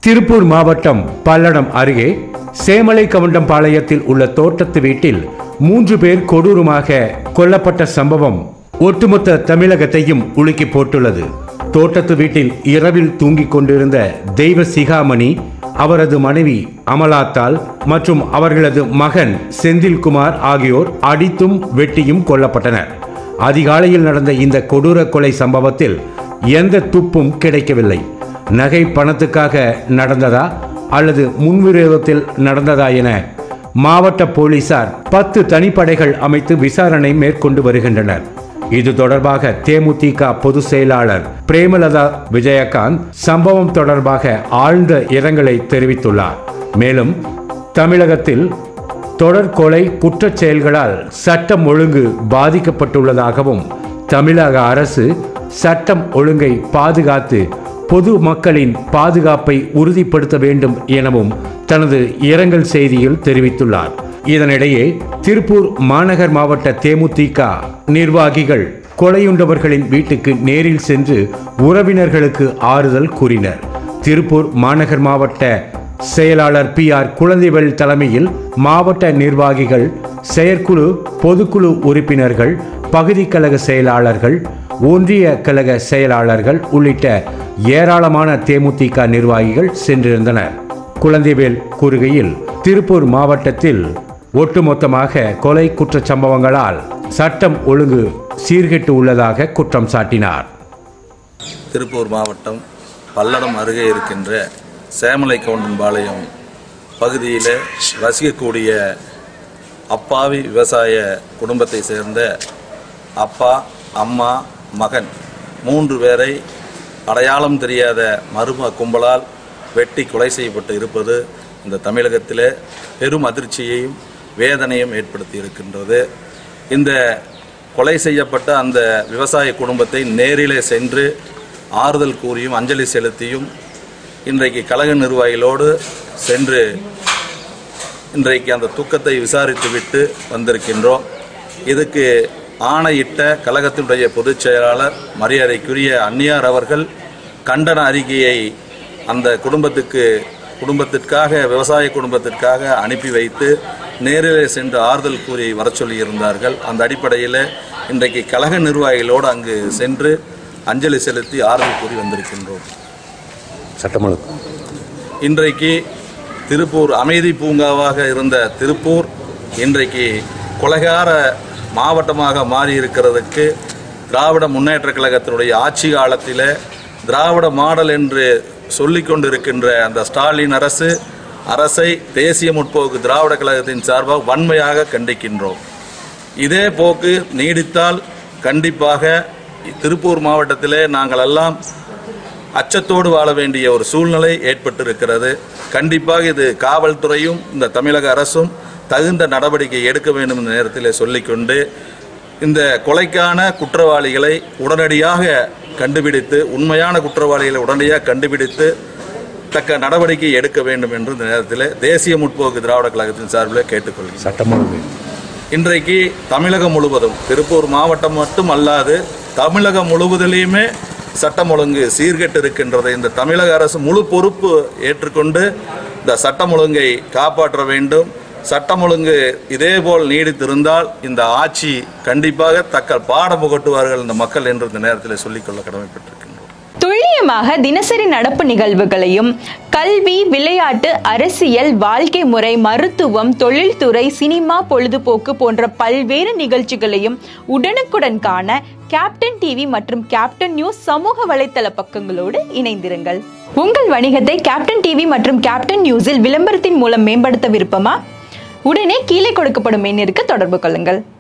திருப்பூர் மாவட்டம் பல்லடம் அருகே சேமலை கவுண்டம்பாளையத்தில் உள்ள தோட்டத்து வீட்டில் மூன்று பேர் கொடூரமாக கொல்லப்பட்ட சம்பவம் ஒட்டுமொத்த தமிழகத்தையும் உலுக்கி போட்டுள்ளது தோட்டத்து வீட்டில் இரவில் தூங்கிக் கொண்டிருந்த தெய்வ சிகாமணி அவரது மனைவி அமலாத்தாள் மற்றும் அவர்களது மகன் செந்தில்குமார் ஆகியோர் அடித்தும் வெட்டியும் கொல்லப்பட்டனர் அதிகாலையில் நடந்த இந்த கொடூர கொலை சம்பவத்தில் எந்த துப்பும் கிடைக்கவில்லை நகை பணத்துக்காக நடந்ததா அல்லது முன்விரோதத்தில் நடந்ததா என மாவட்ட போலீசார் பத்து தனிப்படைகள் அமைத்து விசாரணை மேற்கொண்டு வருகின்றனர் இது தொடர்பாக தேமுதிக பொதுச் செயலாளர் பிரேமலதா விஜயகாந்த் சம்பவம் தொடர்பாக ஆழ்ந்த இரங்கலை தெரிவித்துள்ளார் மேலும் தமிழகத்தில் தொடர் கொலை குற்றச் செயல்களால் சட்டம் ஒழுங்கு பாதிக்கப்பட்டுள்ளதாகவும் தமிழக அரசு சட்டம் ஒழுங்கை பாதுகாத்து பொது மக்களின் பாதுகாப்பை உறுதிப்படுத்த வேண்டும் எனவும் தனது இரங்கல் செய்தியில் தெரிவித்துள்ளார் இதனிடையே திருப்பூர் மாநகர் மாவட்ட தேமுதிக நிர்வாகிகள் கொலையுண்டவர்களின் வீட்டுக்கு நேரில் சென்று உறவினர்களுக்கு ஆறுதல் கூறினர் திருப்பூர் மாநகர் மாவட்ட செயலாளர் பி ஆர் குழந்தைவேல் தலைமையில் மாவட்ட நிர்வாகிகள் செயற்குழு பொதுக்குழு உறுப்பினர்கள் பகுதி கழக செயலாளர்கள் ஒன்றிய கழக செயலாளர்கள் உள்ளிட்ட ஏராளமான தேமுதிக நிர்வாகிகள் சென்றிருந்தனர் குழந்தைவேல் கூறுகையில் திருப்பூர் மாவட்டத்தில் ஒட்டுமொத்தமாக கொலை குற்றச் சம்பவங்களால் சட்டம் ஒழுங்கு சீர்கெட்டு உள்ளதாக குற்றம் சாட்டினார் திருப்பூர் மாவட்டம் பல்லடம் அருகே இருக்கின்ற சேமலை கவுண்டன்பாளையம் பகுதியில் வசிக்கக்கூடிய அப்பாவி விவசாய குடும்பத்தை சேர்ந்த அப்பா அம்மா மகன் மூன்று பேரை அடையாளம் தெரியாத மர்ம கும்பலால் வெட்டி கொலை செய்யப்பட்டு இருப்பது இந்த தமிழகத்தில் பெரும் அதிர்ச்சியையும் வேதனையும் ஏற்படுத்தி இருக்கின்றது இந்த கொலை செய்யப்பட்ட அந்த விவசாய குடும்பத்தை நேரிலே சென்று ஆறுதல் கூறியும் அஞ்சலி செலுத்தியும் இன்றைக்கு கழக நிர்வாகிகளோடு சென்று இன்றைக்கு அந்த துக்கத்தை விசாரித்துவிட்டு வந்திருக்கின்றோம் இதுக்கு ஆணையிட்ட கழகத்தினுடைய பொதுச் செயலாளர் மரியாதைக்குரிய அந்நியார் அவர்கள் கண்டன அறிக்கையை அந்த குடும்பத்துக்கு குடும்பத்திற்காக விவசாய குடும்பத்திற்காக அனுப்பி வைத்து நேரில் சென்று ஆறுதல் கூறி வர சொல்லியிருந்தார்கள் அந்த அடிப்படையில் இன்றைக்கு கழக நிர்வாகிகளோடு அங்கு சென்று அஞ்சலி செலுத்தி ஆறுதல் கூறி வந்திருக்கின்றோம் சட்டம் ஒழுங்கு இன்றைக்கு திருப்பூர் அமைதி பூங்காவாக இருந்த திருப்பூர் இன்றைக்கு கொலைகார மாவட்டமாக மாறி இருக்கிறதுக்கு திராவிட முன்னேற்றக் கழகத்தினுடைய ஆட்சி காலத்தில் திராவிட மாடல் என்று சொல்லிக் கொண்டிருக்கின்ற அந்த ஸ்டாலின் அரசு அரசை தேசிய முற்போக்கு திராவிட கழகத்தின் சார்பாக வன்மையாக கண்டிக்கின்றோம் இதே போக்கு நீடித்தால் கண்டிப்பாக திருப்பூர் மாவட்டத்திலே நாங்கள் எல்லாம் அச்சத்தோடு வாழ வேண்டிய ஒரு சூழ்நிலை ஏற்பட்டிருக்கிறது கண்டிப்பாக இது காவல்துறையும் இந்த தமிழக அரசும் தகுந்த நடவடிக்கை எடுக்க வேண்டும் என்ற நேரத்தில் சொல்லிக்கொண்டு இந்த கொலைக்கான குற்றவாளிகளை உடனடியாக கண்டுபிடித்து உண்மையான குற்றவாளிகளை உடனடியாக கண்டுபிடித்து தக்க நடவடிக்கை எடுக்க வேண்டும் என்று இந்த நேரத்தில் தேசிய முற்போக்கு திராவிட கழகத்தின் சார்பில் கேட்டுக்கொள்கிறேன் சட்டம் ஒழுங்கு இன்றைக்கு தமிழகம் முழுவதும் திருப்பூர் மாவட்டம் மட்டும் அல்லாது தமிழகம் முழுவதிலையுமே சட்டம் ஒழுங்கு சீர்கெட்டு இருக்கின்றது இந்த தமிழக அரசு முழு பொறுப்பு ஏற்றுக்கொண்டு இந்த சட்டம் ஒழுங்கை காப்பாற்ற வேண்டும் சட்டம் ஒழுங்கு இதேபோல் நீடித்திருந்தால் இந்த ஆட்சி கண்டிப்பாக தக்க பாடம் புகட்டுவார்கள் இந்த மக்கள் என்று இந்த நேரத்தில் சொல்லிக்கொள்ள கடமைப்பட்டிருக்கின்றோம் துல்லியமாக தினசரி நடப்பு நிகழ்வுகளையும் கல்வி விளையாட்டு அரசியல் வாழ்க்கை முறை மருத்துவம் தொழில்துறை சினிமா பொழுதுபோக்கு போன்ற பல்வேறு நிகழ்ச்சிகளையும் உடனுக்குடன் காண கேப்டன் டிவி மற்றும் கேப்டன் நியூஸ் சமூக வலைத்தள பக்கங்களோடு இணைந்திருங்கள் உங்கள் வணிகத்தை கேப்டன் டிவி மற்றும் கேப்டன் நியூஸில் விளம்பரத்தின் மூலம் மேம்படுத்த விருப்பமா உடனே கீழே கொடுக்கப்படும் எண்ணிற்கு தொடர்பு கொள்ளுங்கள்